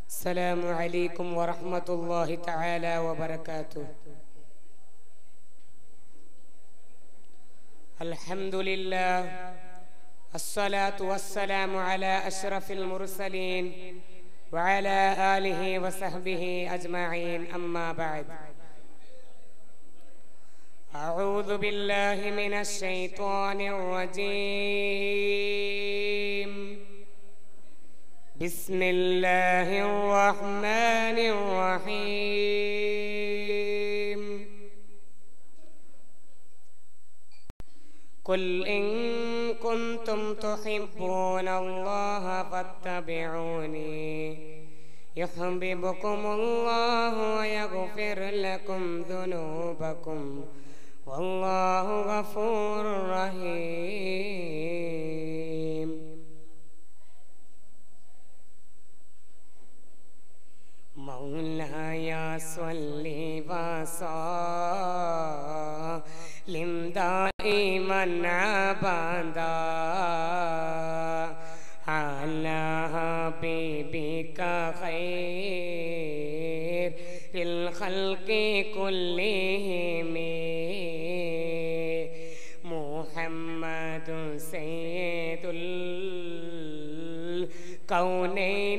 السلام عليكم ورحمة الله تعالى وبركاته الحمد لله الصلاة والسلام على أشرف المرسلين وعلى آله وصحبه أجمعين أما بعد أعوذ بالله من الشيطان الرجيم بسم الله الرحمن الرحيم قل إن كنتم تحبون الله فاتبعوني يحببكم الله ويغفر لكم ذنوبكم والله غفور رحيم مولاي صل وسلم دائما ابدا على حبيبك خير الخلق كلهم محمد سيد الكونين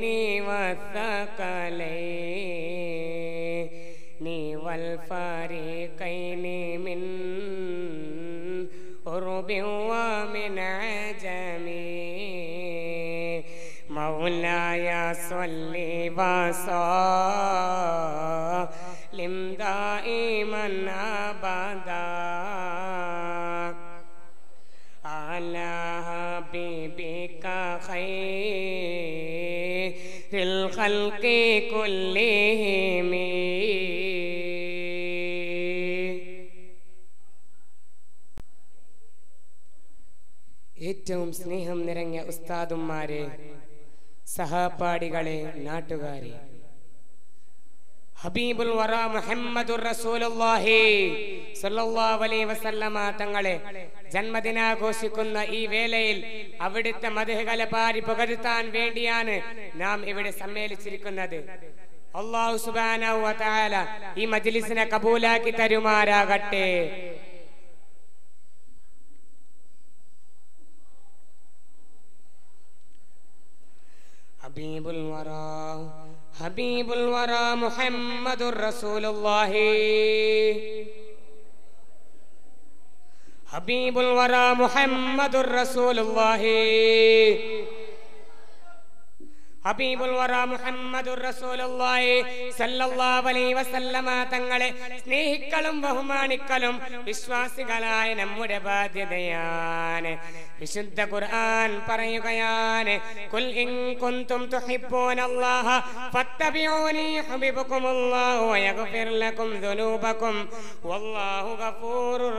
والثقلين والفريقين من قرب ومن عجم مولاي صل وسلم دائما ابدا على حبيبك خير الخلق كلهم ഏറ്റവും സ്നേഹം നിറഞ്ഞ ഉസ്താദുമാരെ സഹപാഠികളെ നാട്ടുകാരെ ഹബീബുൽ വറ മുഹമ്മദുർ റസൂലുള്ളാഹി സ്വല്ലല്ലാഹു അലൈഹി വസല്ലമ തങ്ങളെ ജന്മദിനാഘോഷിക്കുന്ന ഈ വേളയിൽ അവിടുത്തെ മതകല പാരി പുകഴ്ത്താൻ വേണ്ടിയാണ് നാം ഇവിടെ സമ്മേളിച്ചിരിക്കുന്നത് അള്ളാഹു സുബ്ഹാനഹു വ തആല ഈ മജ്ലിസിനെ കബൂലാക്കി തരുമാറാകട്ടെ حبيب الورى حبيب الورى محمد رسول الله حبيب الورى محمد رسول الله ഹബീബുൽ വറ മുഹമ്മദുർ റസൂലുള്ളാഹി സല്ലല്ലാഹു അലൈഹി വസല്ലമ തങ്ങളെ സ്നേഹിക്കലും ബഹുമാനിക്കലും വിശ്വാസികളായ നമ്മുടെ ബാധ്യതയാണ് വിശുദ്ധ ഖുർആൻ പറയുകയാണ് കുൽ ഇൻ കുൻതും തുഹിബ്ബൂനല്ലാഹ ഫത്തബിഊനി യുഹിബ്ബുകുമുല്ലാഹു വയഗ്ഫിർ ലക്കും ദുനൂബക്കും വല്ലാഹു ഗഫൂറുർ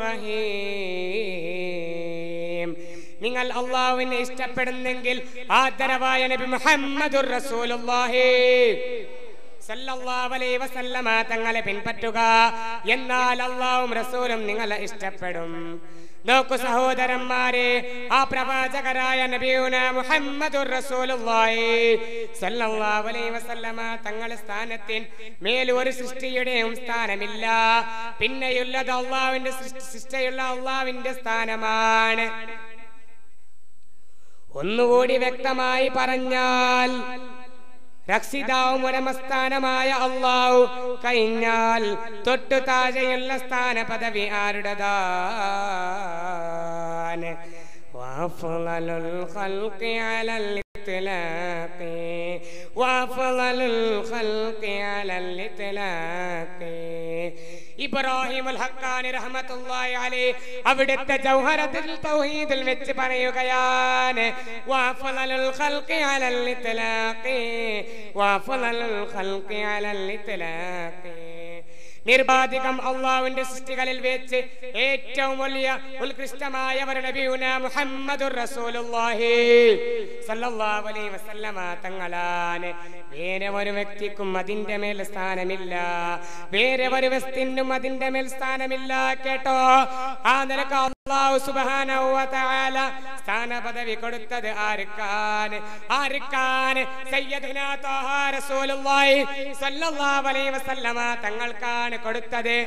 റഹീം നിങ്ങൾ അള്ളാഹുവിനെ ഇഷ്ടപ്പെടുന്നെങ്കിൽ ആദരവായ നബി മുഹമ്മദുർ റസൂലുള്ളാഹി സല്ലല്ലാഹു അലൈഹി വസല്ലമ തങ്ങളെ പിൻപറ്റുക എന്നാൽ അള്ളാഹും റസൂലും നിങ്ങളെ ഇഷ്ടപ്പെടും നോക്കു സഹോദരന്മാരെ ആ പ്രവാചകരായ നബിയുന മുഹമ്മദുർ റസൂലുള്ളാഹി സല്ലല്ലാഹു അലൈഹി വസല്ലമ തങ്ങളുടെ സ്ഥാനത്തിൻ മേൽ ഒരു സൃഷ്ടിയുടെയും സ്ഥാനമില്ല പിന്നെയുള്ളത് അള്ളാഹുവിന്റെ സൃഷ്ടിയുള്ള അള്ളാഹുവിന്റെ സ്ഥാനമാണ് ഒന്നുകൂടി വ്യക്തമായി പറഞ്ഞാൽ രക്ഷിതാവും ഉടമസ്ഥാനമായ അള്ളാഹു കഴിഞ്ഞാൽ തൊട്ടു താഴെയുള്ള സ്ഥാന പദവി ആരുടേതാണ് وأفضل الخلق على الإطلاق وأفضل الخلق على الإطلاق ഇബ്രാഹിമുൽ ഹക്കാനി റഹ്മത്തുള്ളാഹി അലൈഹി അവിടുത്തെ ജൗഹറത്തുൽ തൗഹീദിൽ വെച്ച് പറയുകയാണ് വഫളലുൽ ഖൽഖി അലൽ ഇത്ലാഖി വഫളലുൽ ഖൽഖി അലൽ ഇത്ലാഖി നിർബാധികം അള്ളാഹുവിന്റെ സൃഷ്ടികളിൽ വെച്ച് ഏറ്റവും വലിയ ഉത്കൃഷ്ടമായവർ നബിയുന മുഹമ്മദുർ റസൂലുള്ളാഹി സല്ലല്ലാഹു അലൈഹി വസല്ലമ തങ്ങളാണ് വേറെ ഒരു വ്യക്തിക്കും അതിന്റെ മേൽ സ്ഥാനമില്ല വേറെ ഒരു വസ്തുവിനും അതിന്റെ മേൽ സ്ഥാനമില്ല കേട്ടോ ആ നിലക്ക് അല്ലാഹു സുബ്ഹാനഹു വ തആല സ്ഥാനപദവി കൊടുത്തത് ആർക്കാണ് ആർക്കാണ് സയ്യിദുനാ ത്വാഹ റസൂലുള്ളാഹി സ്വല്ലല്ലാഹു അലൈഹി വസല്ലമ തങ്ങൾക്കാണ് കൊടുത്തത്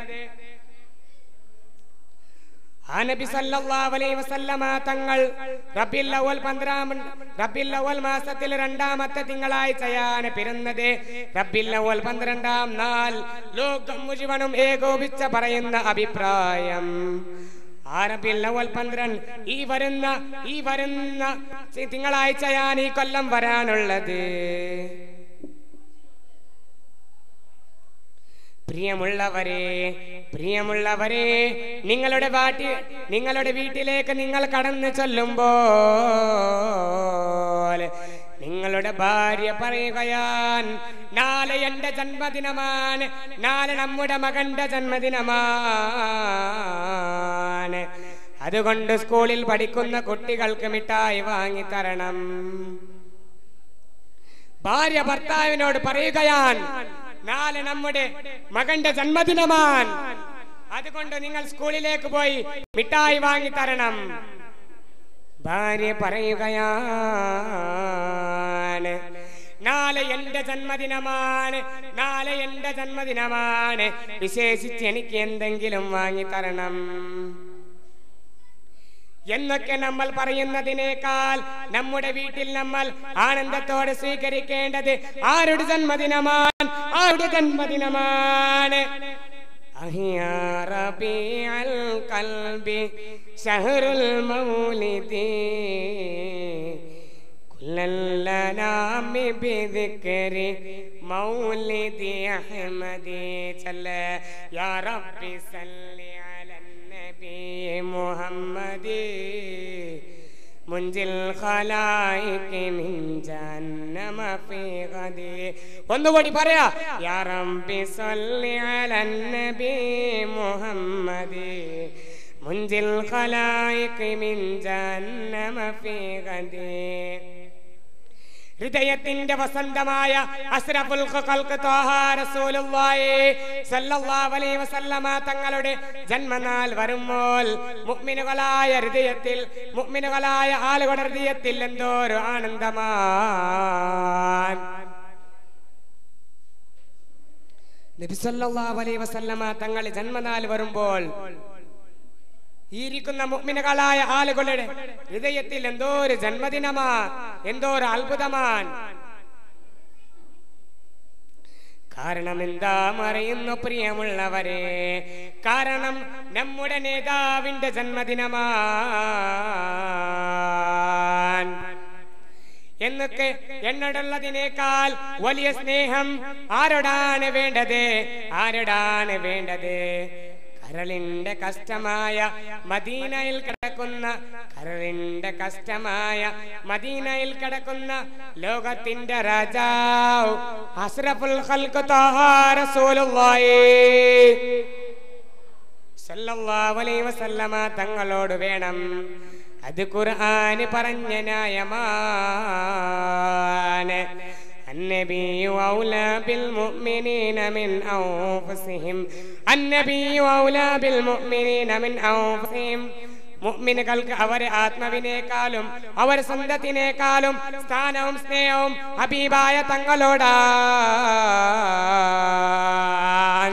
ആ നബി സല്ലല്ലാഹു അലൈഹി വസല്ലമ തങ്ങൾ റബീൽ അവൽ പന്ത്രണ്ടാം റബീൽ അവൽ മാസത്തിൽ രണ്ടാമത്തെ തിങ്കളാഴ്ചയാണ് പിറന്നത് റബീൽ അവൽ പന്ത്രണ്ടാം നാൾ ലോകം മുഴുവനും ഏകോപിച്ച പറയുന്ന അഭിപ്രായം ആ റബീൽ അവൽ പന്ത്രണ്ട് ഈ വരുന്ന ഈ വരുന്ന തിങ്കളാഴ്ചയാണ് ഈ കൊല്ലം വരാനുള്ളത് പ്രിയമുള്ളവരെ പ്രിയമുള്ളവരെ നിങ്ങളുടെ വാട്ടി നിങ്ങളുടെ വീട്ടിലേക്ക് നിങ്ങൾ കടന്നു ചൊല്ലുമ്പോൾ നിങ്ങളുടെ ഭാര്യ പറയുകയാൻ നാളെ എന്റെ ജന്മദിനമാണ് നാളെ നമ്മുടെ മകന്റെ ജന്മദിനമാണ് അതുകൊണ്ട് സ്കൂളിൽ പഠിക്കുന്ന കുട്ടികൾക്ക് മിഠായി വാങ്ങി തരണം ഭാര്യ ഭർത്താവിനോട് പറയുകയാൻ നാളെ നമ്മുടെ മകന്റെ ജന്മദിനമാണ് അതുകൊണ്ട് നിങ്ങൾ സ്കൂളിലേക്ക് പോയി മിഠായി വാങ്ങി തരണം ഭാര്യ പറയുകയാണ് നാളെ എന്റെ ജന്മദിനമാണ് നാളെ എന്റെ ജന്മദിനമാണ് വിശേഷിച്ച് എനിക്ക് എന്തെങ്കിലും വാങ്ങി തരണം എന്നൊക്കെ നമ്മൾ പറയുന്നതിനേക്കാൾ നമ്മുടെ വീട്ടിൽ നമ്മൾ ആനന്ദത്തോടെ സ്വീകരിക്കേണ്ടത് ആരുടെ ജന്മദിനമാണ് ആരുടെ ജന്മദിനമാണ് أهيا ربيع القلب شهر المولد كل الأنام بذكر مولد أحمد صل يا رب صل على النبي محمد منجي الخلائق من جهنم في غدي ഒന്നുകൂടി പറയാ യാ റബ്ബി സല്ലി അലൻ നബി മുഹമ്മദി മുൻജിൽ ഖലായിഖ് മിൻ ജഹന്നമ ഫീ ഗദി ഹൃദയത്തിന്റെ വസന്തമായ അസ്രഫുൽ ഖൽഖ് ത്വാഹ റസൂലുള്ളാഹി സ്വല്ലല്ലാഹു അലൈഹി വസല്ലമ തങ്ങളുടെ ജന്മനാൾ വരുമ്പോൾ മുഅ്മിനുകളായ ഹൃദയത്തിൽ മുഅ്മിനുകളായ ആളുകളുടെ ഹൃദയത്തിൽ എന്തോ ഒരു ആനന്ദമാണ് നബി സല്ലല്ലാഹു അലൈഹി വസല്ലമ തങ്ങളുടെ ജന്മനാൾ വരുമ്പോൾ ഈ ഇരിക്കുന്ന മുഅ്മിനുകളായ ആളുകളുടെ ഹൃദയത്തിൽ എന്തോ ഒരു ജന്മദിനമാ എന്തോ ഒരു അത്ഭുതമാണ് കാരണം എന്താ മറിയുന്നു പ്രിയമുള്ളവരെ കാരണം നമ്മുടെ നേതാവിന്റെ ജന്മദിനമാണ് എന്നൊക്കെ എന്നോടുള്ളതിനേക്കാൾ വലിയ സ്നേഹം ആരോടാണ് വേണ്ടത് ആരോടാണ് വേണ്ടത് കരളിന്റെ കഷ്ടമായ മദീനയിൽ കിടക്കുന്ന കരളിന്റെ കഷ്ടമായ മദീനയിൽ കിടക്കുന്ന ലോകത്തിന്റെ രാജാവ് അസ്രഫുൽ ഖൽഖ് ത്വാഹ റസൂലുള്ളാഹി സല്ലല്ലാഹു അലൈഹി വസല്ലമ തങ്ങളോട് വേണം അത് ഖുർആന് പറഞ്ഞ ന്യായമാണ് النبي أولى بالمؤمنين من أنفسهم النبي أولى بالمؤمنين من أنفسهم മുഅ്മിനുകൾക്ക് അവരെ ആത്മാവിനേക്കാളും അവർ സ്വന്തത്തിനേക്കാളും സ്ഥാനവും സ്നേഹവും ഹബീബായ തങ്ങളോടാണ്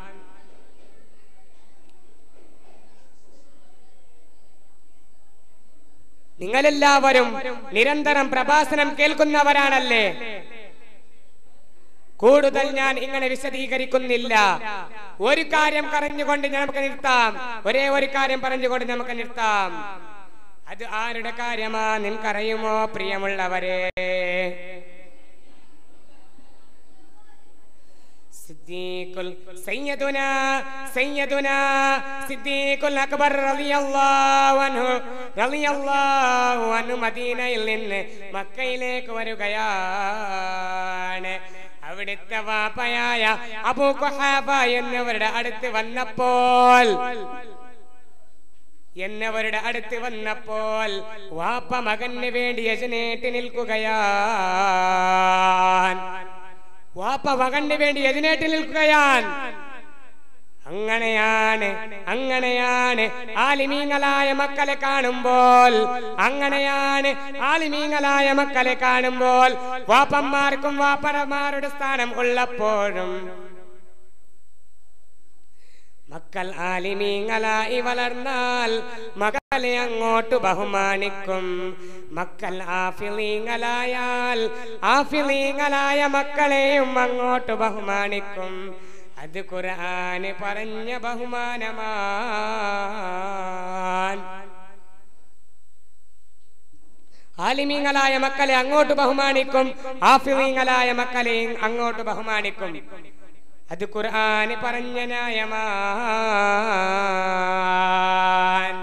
നിങ്ങളെല്ലാവരും നിരന്തരം പ്രഭാഷണം കേൾക്കുന്നവരാണല്ലേ കൂടുതൽ ഞാൻ ഇങ്ങനെ വിശദീകരിക്കുന്നില്ല ഒരു കാര്യം പറഞ്ഞുകൊണ്ട് നമുക്ക് നിർത്താം ഒരേ ഒരു കാര്യം പറഞ്ഞുകൊണ്ട് നമുക്ക് നിർത്താം അത് ആരുടെ കാര്യമാ നിനക്കറിയുമോ പ്രിയമുള്ളവരെ സിദ്ദീഖുൽ സയ്യിദുനാ സയ്യിദുനാ സിദ്ദീഖുൽ അക്ബർ റളിയല്ലാഹു അൻഹു റളിയല്ലാഹു അൻഹു മദീനയിൽ നിന്ന് മക്കയിലേക്ക് വരികയാണ് അവിടുത്തെ വാപ്പയായ അബൂ ഖുഹാഫ എന്നവരുടെ അടുത്ത് വന്നപ്പോൾ എന്നവരുടെ അടുത്ത് വന്നപ്പോൾ വാപ്പ മകന് വേണ്ടി യജനേറ്റ് നിൽക്കുകയാൻ വാപ്പ മകന് വേണ്ടി എതിനേറ്റ് നിൽക്കുകയാൻ അങ്ങനെയാണ് അങ്ങനെയാണ് ആലിമീങ്ങളായ മക്കളെ കാണുമ്പോൾ അങ്ങനെയാണ് ആലിമീങ്ങളായ മക്കളെ കാണുമ്പോൾ വാപ്പന്മാർക്കും വാപ്പരമാരുടെ സ്ഥാനം ഉള്ളപ്പോഴും മക്കൾ ആലിമീങ്ങളായി വളർന്നാൽ മക്കളെ അങ്ങോട്ട് ബഹുമാനിക്കും മക്കൾ ആഫിലീങ്ങളായാൽ ആഫിലീങ്ങളായ മക്കളെയും അങ്ങോട്ട് ബഹുമാനിക്കും അത് ഖുർആന് പറഞ്ഞ ബഹുമാനമാൻ ആലിമീങ്ങളായ മക്കളെ അങ്ങോട്ട് ബഹുമാനിക്കും ആഫിലീങ്ങളായ മക്കളെ അങ്ങോട്ട് ബഹുമാനിക്കും അത് ഖുർആന് പറഞ്ഞ ന്യായമാൻ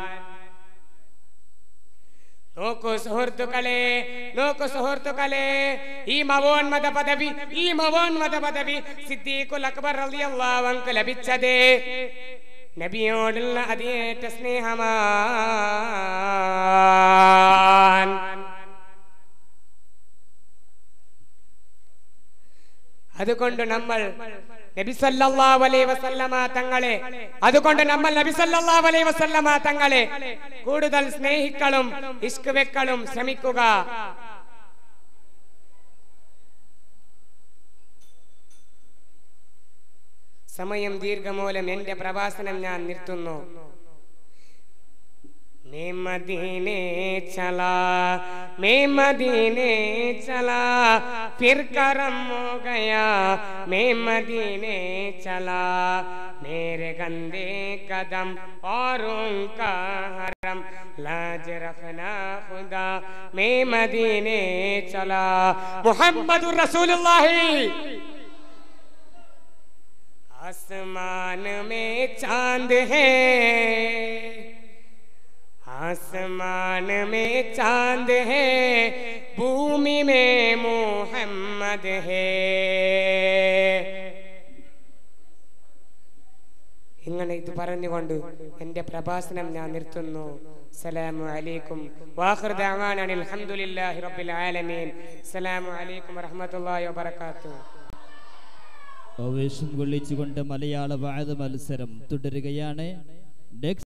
നോക്കൂ സുഹൃത്തുക്കളെ നോക്കൂ സുഹൃത്തുക്കളെ ഈ മവോന്മത പദവി ഈ മവോന്മത പദവി സിദ്ദീഖുൽ അക്ബർ റളിയല്ലാഹു അൻഹു ലഭിച്ചത് നബിയോടുള്ള അതിയേറ്റ സ്നേഹമാൻ അതുകൊണ്ട് നമ്മൾ നബി സല്ലല്ലാഹു അലൈഹി വസല്ലമ തങ്ങളെ അതുകൊണ്ട് നമ്മൾ നബി സല്ലല്ലാഹു അലൈഹി വസല്ലമ തങ്ങളെ കൂടുതൽ സ്നേഹിക്കളും ഇഷ്ക് വെക്കളും ശ്രമിക്കുക സമയം ദീർഘമൂലം എന്റെ പ്രഭാഷണം ഞാൻ നിർത്തുന്നു मैं मदीने चला मैं मदीने चला फिर करम हो गया मैं मदीने चला मेरे गंदे कदम और उनका हरम लाज रखना खुदा मैं मदीने चला मोहम्मद रसूलुल्लाह आसमान में चांद है आसमान में चांद है भूमि में मोहम्मद है ഇങ്ങനെ ഇത് പറഞ്ഞുകൊണ്ട് എന്റെ പ്രഭാഷണം ഞാൻ നിർത്തുന്നു സലാമു അലൈക്കും വാഖിർ ദഅവാന അൽഹംദുലില്ലാഹി റബ്ബിൽ ആലമീൻ സലാമു അലൈക്കും വറഹ്മത്തുള്ളാഹി വബറകാതുഹു ആവേശം കൊള്ളിച്ചുകൊണ്ട് മലയാള വാഴ മത്സരം തുടരുകയാണ് നെക്സ്റ്റ്